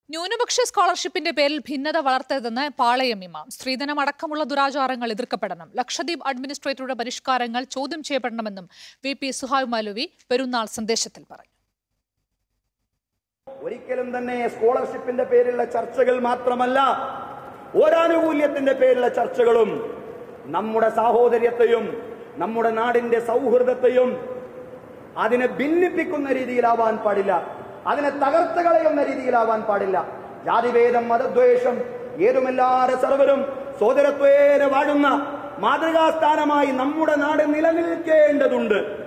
ന്യൂനപക്ഷ സ്കോളർഷിപ്പിന്റെ പേരിൽ ഭിന്നത വളർത്തരുതെന്ന് പാളയം ഇമാം സ്ത്രീധനം അടക്കമുള്ള ദുരാചാരങ്ങൾ എതിർക്കപ്പെടണം ലക്ഷദ്വീപ് അഡ്മിനിസ്ട്രേറ്ററുടെ പരിഷ്കാരങ്ങൾ ചോദ്യം ചെയ്യപ്പെടണമെന്നും വി പി സുഹായ് മൗലവി പെരുന്നാൾ സന്ദേശത്തിൽ പറഞ്ഞു ഒരിക്കലും തന്നെ സ്കോളർഷിപ്പിന്റെ പേരിലുള്ള ചർച്ചകൾ മാത്രമല്ല ഒരാനുകൂല്യത്തിന്റെ പേരിലുള്ള ചർച്ചകളും നമ്മുടെ സാഹോദര്യത്തെയും നമ്മുടെ നാടിന്റെ സൗഹൃദത്തെയും അതിനെ ഭിന്നിപ്പിക്കുന്ന രീതിയിലാവാൻ പാടില്ല അതിനെ തകർത്ത് കളയുന്ന രീതിയിലാവാൻ പാടില്ല ജാതിഭേദം മതദ്വേഷം ഏതുമെല്ലാരെ സർവരും സോദരത്വേന വാഴുന്ന മാതൃകാസ്ഥാനമായി നമ്മുടെ നാട് നിലനിൽക്കേണ്ടതുണ്ട്